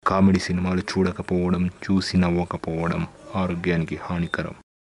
Comedy సినిమాలు చూడకపోవడం చూసి నవ్వకపోవడం ఆరోగ్యానికి హానికరం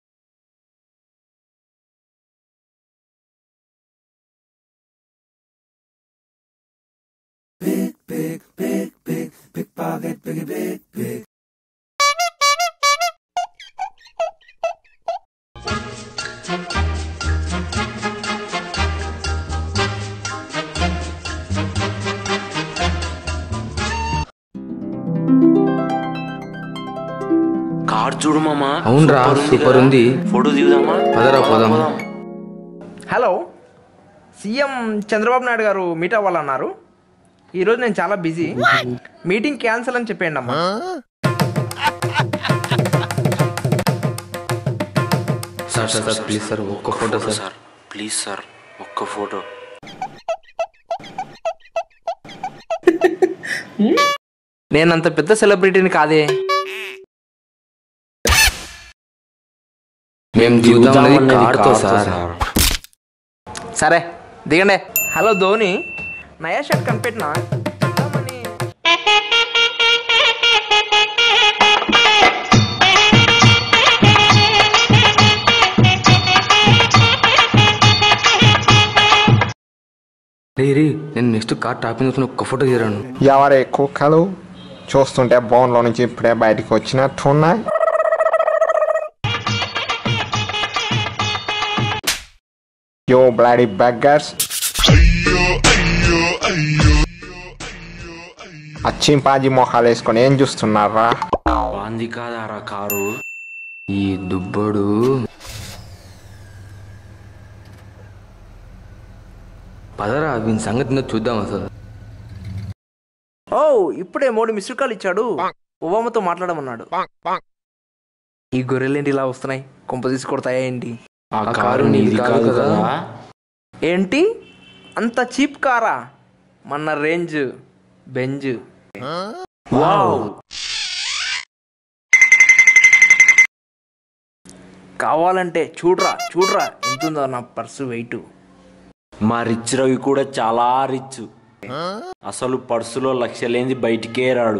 కార్ చూడు మామా అవునరా, సూపర్ ఉంది సూపర్ కదా? ఉంది. ఫోటో దిగుదామా పదరా, పోదాం. హలో సీఎం చంద్రబాబు నాయుడు గారు మీట్ అవ్వాలన్నారు ఈరోజు నేను చాలా బిజీ మీటింగ్ క్యాన్సిల్ అని చెప్పేయండి అమ్మా sir sir sir please sir ఒక్క photo sir sir please sir ఒక్క ఫోటో నేను అంత పెద్ద సెలబ్రిటీని కాదే మేము దిగుదామన్నది కార్తో సార్ సరే దిగండి హలో ధోని నయా షర్ట్ కనిపెట్టినా ఇద్దామని. రే రే నేను నెక్స్ట్ కార్ టాపింగ్ చూసిన ఒక్క ఫోటో తీరాను ఎవరే కుక్కలు చూస్తుంటే బోన్లో నుంచి ఇప్పుడే బయటకు వచ్చినట్టున్నాయి యో బ్లాడీ బెగ్గర్స్ ఆ చింపాజీ మొహాలు వేసుకొని ఏం చూస్తున్నారా బాంది కాదారా కారు ఈ దుబ్బడు పదరా వీని సంగతి ఏందో చూద్దాం అసలు ఓ ఇప్పుడే మూడు మిస్డ్ కాల్ ఇచ్చాడు ఉవామతో మాట్లాడమన్నాడు ఈ గొర్రెలేంటి ఇలా వస్తున్నాయి కొంప తీసి కొడతాయా ఏంటి ఆ కారు నీది కాదు కదా ఏంటి అంత చీప్ కారా మన రేంజ్ బెంజ్ వావ్ కావాలంటే చూడరా చూడరా ఎంతుందో నా పర్సు వెయిట్ మా రిచ్ రవి కూడా చాలా రిచ్ అసలు పర్సులో లక్షలేంది బయటికే రాడు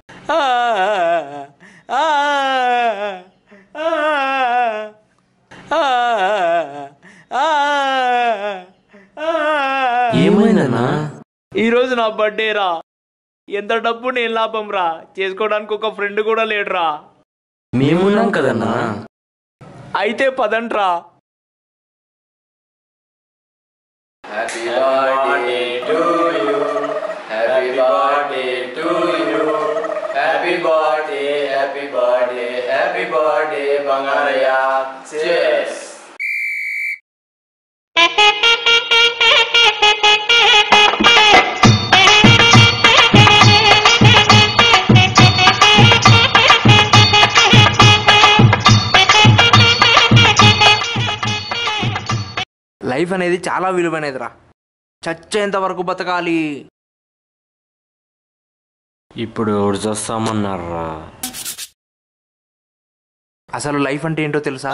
ఏమైందన్నా ఈ రోజు నా బర్త్డే రా ఎంత డబ్బు నేను లాభం రా చేసుకోవడానికి ఒక ఫ్రెండ్ కూడా లేడురా మేమున్నాం కదన్నా అయితే పదంట్రా లైఫ్ అనేది చాలా విలువైనదిరా చచ్చేంత వరకు బతకాలి ఇప్పుడు ఎవరు చేస్తామన్నారా అసలు లైఫ్ అంటే ఏంటో తెలుసా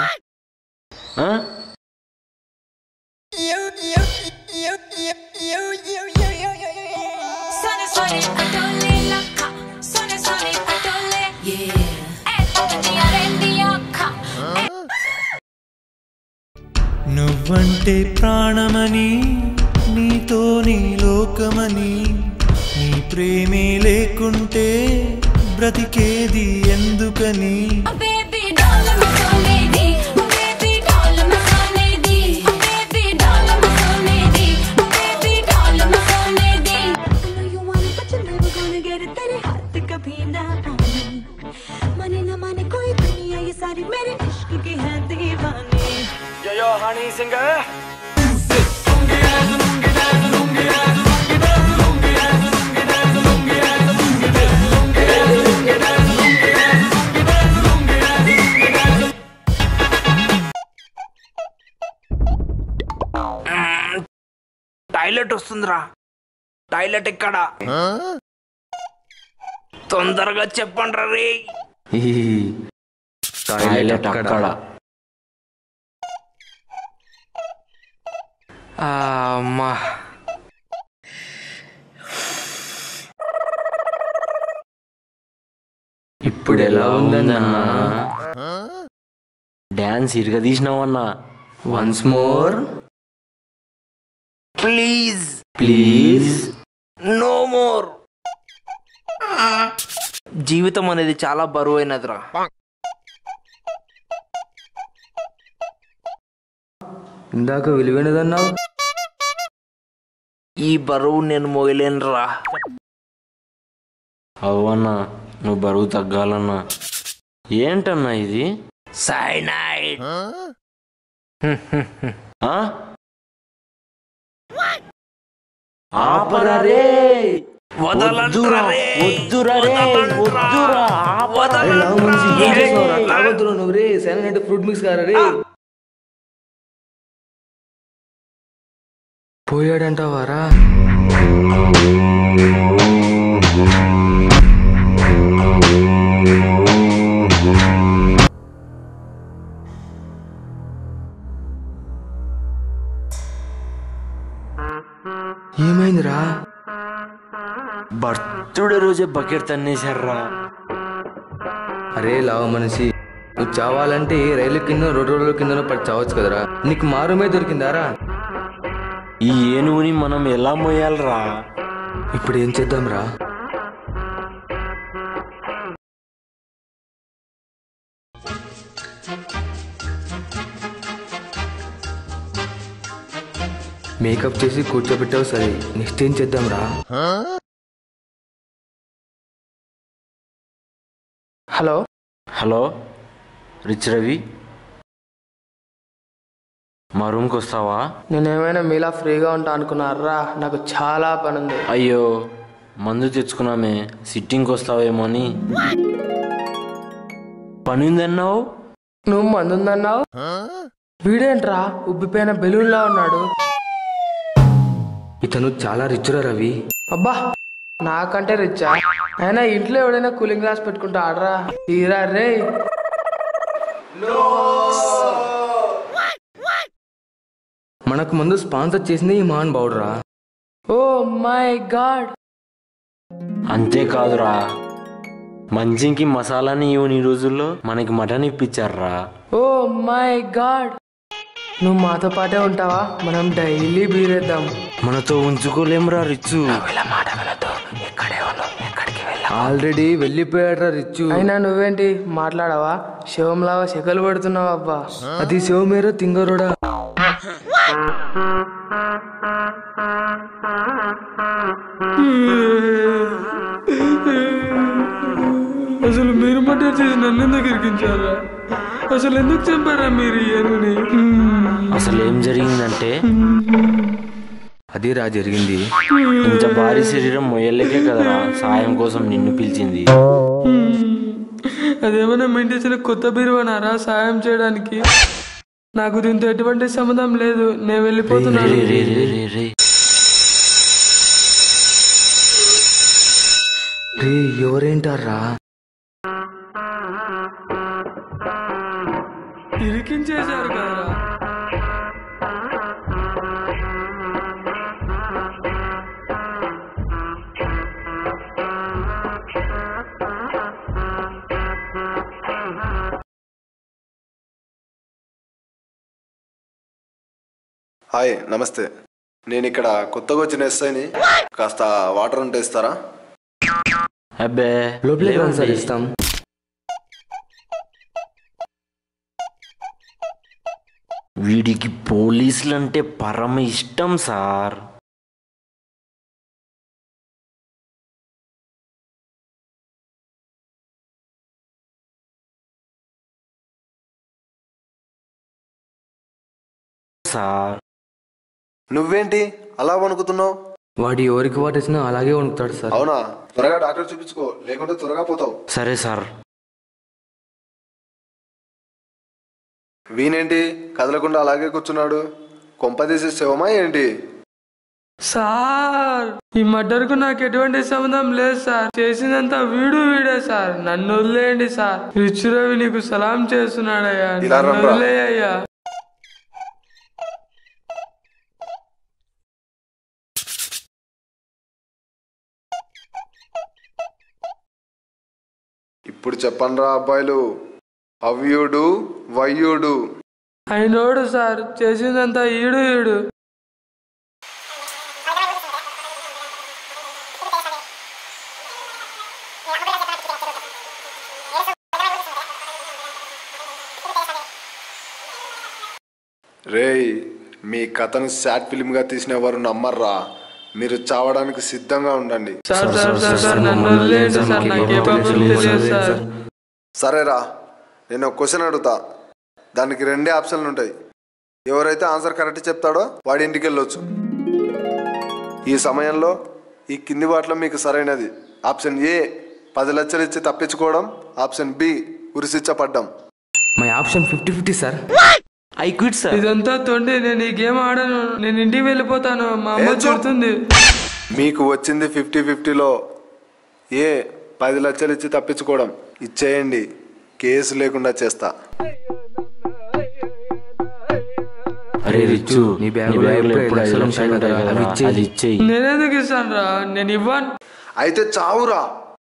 Sunny, sunny, adole laka. Sunny, sunny, adole. Yeah. Eh, rendi akka. నువ్వంటే ప్రాణమని నీతో నీ లోకమని నీ ప్రేమే లేకుంటే బ్రతికేది ఎందుకని Oh, baby, doll, my sonedi. Oh, baby, doll, my sonedi. Oh, baby, doll, my sonedi. Oh, baby, doll, my sonedi. I know you want it, but you're never gonna get it. तेरे हाथ कभी ना आने माने ना माने कोई दुनिया ये सारी मेरे इश्क की है दीवानी టాయిలెట్ వస్తుందిరా టాయిలెట్ ఎక్కడ తొందరగా చెప్పండి రే టాయిలెట్ అక్కడ అమ్మా ఇప్పుడు ఎలా ఉందన్నా డాన్స్ ఇరగదీసినావన్నా once more please please no more జీవితం అనేది చాలా బరువైనదిరా ఇందాక విలువైనదన్నావు ఈ బరువు నేను మోయలేనురా అవ్వన్నా నువ్వు బరువు తగ్గాలన్నా ఏంటన్నా ఇది సైనైడ్ ఆ? ఆపరా రే వద్దురా వద్దురా రే వద్దురా ఆపరా తాగొద్దురా నువ్వు రే సైలెంట్ ఫ్రూట్ మిక్స్ కారా రే పోయాడంటావారా ఏమైందిరా బర్త్డే రోజే బకెట్ తన్నేశారా అరే లావ మనిషి నువ్వు చావాలంటే రైలు కింద రోడ్డు రోడ్ల కింద పడి చావచ్చు కదరా నీకు మారుమే దొరికిందారా ఈ ఏనుగుని మనం ఎలా మోయాలరా ఇప్పుడు ఏం చేద్దాంరా మేకప్ చేసి కూర్చోబెట్టావు సరే నెక్స్ట్ ఏం చేద్దాంరా హలో హలో రిచ్ రవి మా రూమ్కి వస్తావా నేనేమైనా మీలా ఫ్రీగా ఉంటా అనుకున్నారా నాకు చాలా పని ఉంది అయ్యో మందు తెచ్చుకున్నామే సిట్టింగ్కి వస్తావేమో అని పని ఉందన్నావు నువ్వు మందుందన్నావు వీడేంట్రా ఉబ్బిపోయిన బెలూన్లా ఉన్నాడు ఇతను చాలా రిచ్రా రవి అబ్బా నాకంటే రిచ్చా అయినా ఇంట్లో ఎవడైనా కూలింగ్ గ్లాస్ పెట్టుకుంటా ఆడరా తీరా రే మనకు ముందు స్పాన్సర్ చేసింది ఈ మహాన్ బౌడరా ఓ మై గాడ్ అంతేకాదురా మంచింకి మసాలాని ఇవ్వని ఈ రోజుల్లో మనకి మటన్ ఇప్పించారా ఓ మై గాడ్ నువ్వు మాతో పాటే ఉంటావా మనం డైలీ బీరేద్దాం మనతో ఉంచుకోలేమురా రిచ్చు ఆల్రెడీ వెళ్ళిపోయాడ్రా రిచ్చు అయినా నువ్వేంటి మాట్లాడవా శివంలాగా శకలు పడుతున్నావు అబ్బా అది శివమేరా తింగరోడా అసలు మీరు మర్డర్ చేసి నన్ను ఎందుకు ఇరికించారా అసలు ఎందుకు చంపారా మీరు ఈ ఏనుగుని? అసలు ఏం జరిగిందంటే అదేరా జరిగింది ఇంత భారీ శరీరం మొయ్యలేకే కదరా సాయం కోసం నిన్ను పిలిచింది అదేమైనా మెయింటేషన్ కొత్త బిరువనారా సాయం చేయడానికి నాకు దీంతో ఎటువంటి సంబంధం లేదు నేను వెళ్ళిపోతున్నాను రే, రే, రే, రే, రే. రే ఎవరేంటారా ఇరికించేశారు కదరా హాయ్ నమస్తే నేను ఇక్కడ కొత్తగా వచ్చిన ఎస్ఐని కాస్త వాటర్ ఉంటే ఇస్తారా అబ్బే లోపలికి రండి సార్ లేవండి. ఇస్తాం వీడికి పోలీసులు అంటే పరమ ఇష్టం సార్ సార్ నువ్వేంటి అలా వణుకుతున్నావు వాడు ఎవరికి వాటేసినా అలాగే వణుకుతాడు సార్ అవునా త్వరగా డాక్టర్ చూపించుకో లేకుంటే త్వరగా పోతావు సరే సార్ వీనేంటి కదలకుండా అలాగే కూర్చున్నాడు కొంపదీసి శివమా ఏంటి సార్ ఈ మర్డర్కు నాకు ఎటువంటి సంబంధం లేదు సార్ చేసిందంతా వీడు వీడే సార్ నన్ను వదిలేయండి సార్ రిచ్ రవి నీకు సలాం చేస్తున్నాడయ్యా ఇలా నన్ను రండ్రా. వదిలేయ్యా ఇప్పుడు చెప్పండి రా అబ్బాయిలు అవ్యుడు వయ్యుడు అయినోడు సార్ చేసిందంతా ఈడు ఈడు రేయ్ మీ కథను షార్ట్ ఫిల్మ్గా తీసిన వారు నమ్మర్రా మీరు చావడానికి సిద్ధంగా ఉండండి సార్ సార్ సార్ సార్ నన్ను వదిలేయండి సార్ నాకే పాపం తెలియదు సార్ సరేరా నేను ఒక క్వశ్చన్ అడుగుతా దానికి రెండే ఆప్షన్లు ఉంటాయి ఎవరైతే ఆన్సర్ కరెక్ట్ చెప్తాడో వాడి ఇంటికి వెళ్ళొచ్చు ఈ సమయంలో ఈ కింది వాటిలో మీకు సరైనది ఆప్షన్ ఏ పది లక్షలు ఇచ్చి తప్పించుకోవడం ఆప్షన్ బి ఉరిశిచ్చ my option fifty fifty sir I quit sir ఇదంతా తొండి నేను ఈ గేమ్ ఆడను నేను ఇంటికి వెళ్ళిపోతాను మా అమ్మ చూడుతుంది మీకు వచ్చింది ఫిఫ్టీ ఫిఫ్టీలో ఏ పది లక్షలు ఇచ్చి తప్పించుకోవడం ఇచ్చేయండి కేసు లేకుండా చేస్తా అరే రిచ్చు నీ నీ బ్యాగులో బ్యాగులో ఎప్పుడు ఎప్పుడు ఐదు ఐదు లక్షలు లక్షలు ఉంటాయి ఉంటాయి కదా అవి ఇచ్చేయి. అది ఇచ్చేయి నేనెందుకు ఇస్తాను రా నేను ఇవ్వను అయితే చావురా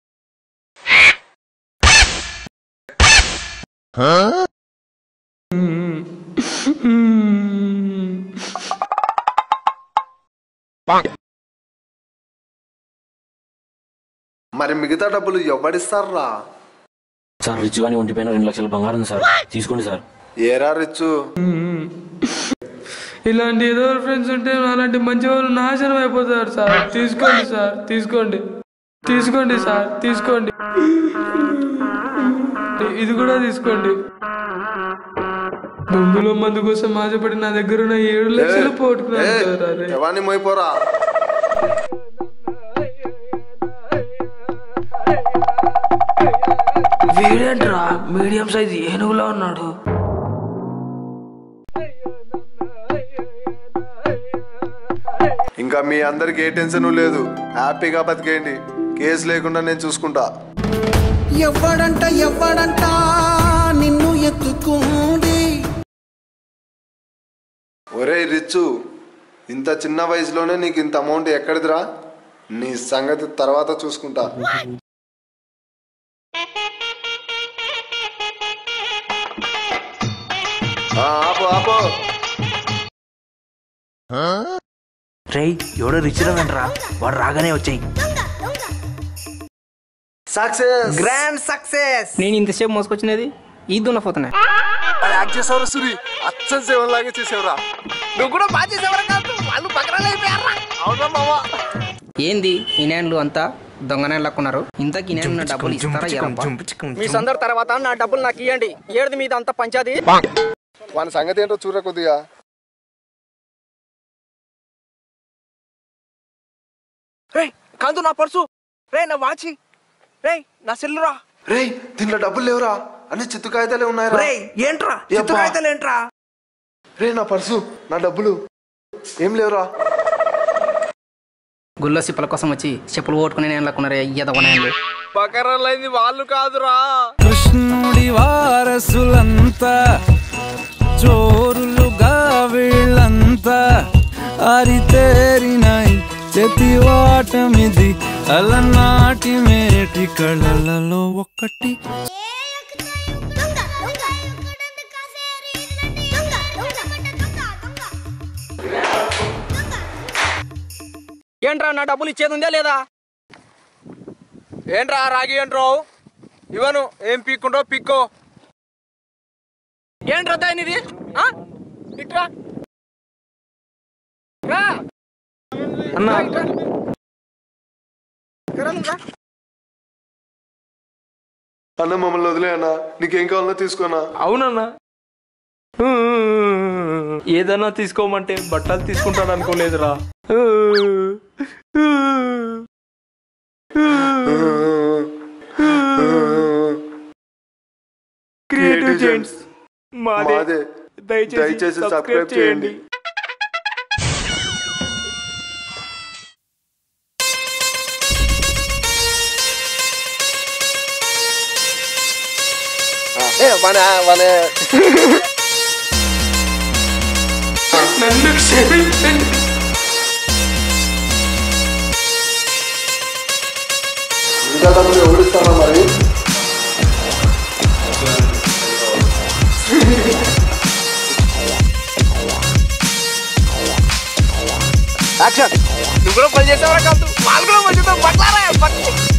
మరి మిగతా డబ్బులు ఎవడిస్తారా సార్ రిచ్ గాని ఒంటిపైన రెండు లక్షల బంగారం ఉంది సార్ తీసుకోండి సార్ ఏరా రిచ్చు ఇలాంటి ఏదో ఫ్రెండ్స్ ఉంటే అలాంటి మంచి వాళ్ళు నాశనం అయిపోతారు సార్ తీసుకోండి సార్ తీసుకోండి తీసుకోండి సార్ తీసుకోండి ఇది కూడా తీసుకోండి దొంగలో మందు కోసం ఆశపడి నా దగ్గర ఉన్న ఏడు లక్షలు పోగొట్టుకున్నాను సార్ అరే ఎవరిని మోయిపోరా వీడేంట్రా మీడియం సైజ్ ఏనుగులా ఉన్నాడు ఇంకా మీ అందరికి ఏ టెన్షన్ లేదు హ్యాపీగా బతికేయండి కేసు లేకుండా నేను చూసుకుంటా ఎవ్వడంట ఎవ్వడంట నిన్ను ఎత్తుకుంది ఒరే రిచ్చు ఇంత చిన్న వయసులోనే నీకు ఇంత అమౌంట్ ఎక్కడిదిరా నీ సంగతి తర్వాత చూసుకుంటా ఆ, ఆపు ఆపు రేయ్ ఎవడో రిచ్ వెంట్రా వాడు రాగానే వచ్చాయి సక్సెస్ గ్రాండ్ సక్సెస్ నేను ఇంతసేపు మోసుకొచ్చినది ఈ దున్నపోతున్నా యాక్ట్ చేసావురా సురి అచ్చం సేవన్ లాగే చేసావురా నువ్వు కూడా బాగా చేసేవారు కాదు వాళ్ళు పక్కన అయిపోయారా అవునా మావా ఏంది ఈ నేన్లు అంతా దొంగనే లక్కున్నారు ఇంతకీ నేను నా డబ్బులు ఇస్తారా ఇవ్వరా? మీ సందర్ తర్వాత నా డబ్బులు నాకు ఇవ్వండి ఏడుది మీద అంత పంచాది వాని సంగతి ఏంటో చూడ కొద్దిగా రే కాంతు నా పర్సు రే నా వాచి రే నా సెల్లురా రే దీంట్లో డబ్బులు లేవురా అన్ని చిత్తు కాగితాలే ఉన్నాయరా రే ఏంట్రా చిత్తు కాగితాలు ఏంట్రా రే నా పర్సు నా డబ్బులు ఏం లేవురా గుళ్ళో సిప్పల కోసం వచ్చి చెప్పులు ఓట్టుకుని నేను లక్కున్నారు ఎదవనాయలు బకరలైంది వాళ్ళు కాదురా కృష్ణుడి వారసులంతా చోరులుగా వీళ్ళంతా అరితేరినాయి చెతివాటమిది అలనాటి మేటి కళలలో ఒక్కటి ఏంట్రా నా డబ్బులు ఇచ్చేది ఉందా లేదా ఏంట్రా రాగి ఏంట్రావు ఇవను ఏం పీక్కుంటో పిక్కో ఏంట్రా దానిది ఆ? ఇట్రా రా. రా, ఇట్రా. ఇక్కడ రా. అన్న మమ్మల్ని వదిలే అన్న నీకేం కావాలో తీసుకోనా అవునన్నా ఏదన్నా తీసుకోమంటే బట్టలు తీసుకుంటాడు అనుకోలేదురా క్రియేటివ్ జెంట్స్ మాదే మాదే దయచేసి దయచేసి సబ్స్క్రైబ్ సబ్స్క్రైబ్ చేయండి చేయండి ఏ మన మన నన్ను క్షమించండి ఇంకా డబ్బులు ఎవరిస్తారా మరి యాక్షన్ నువ్వు కూడా పని చేసావరా కాదు వాళ్ళు కూడా పని చేస్తావు పట్లారా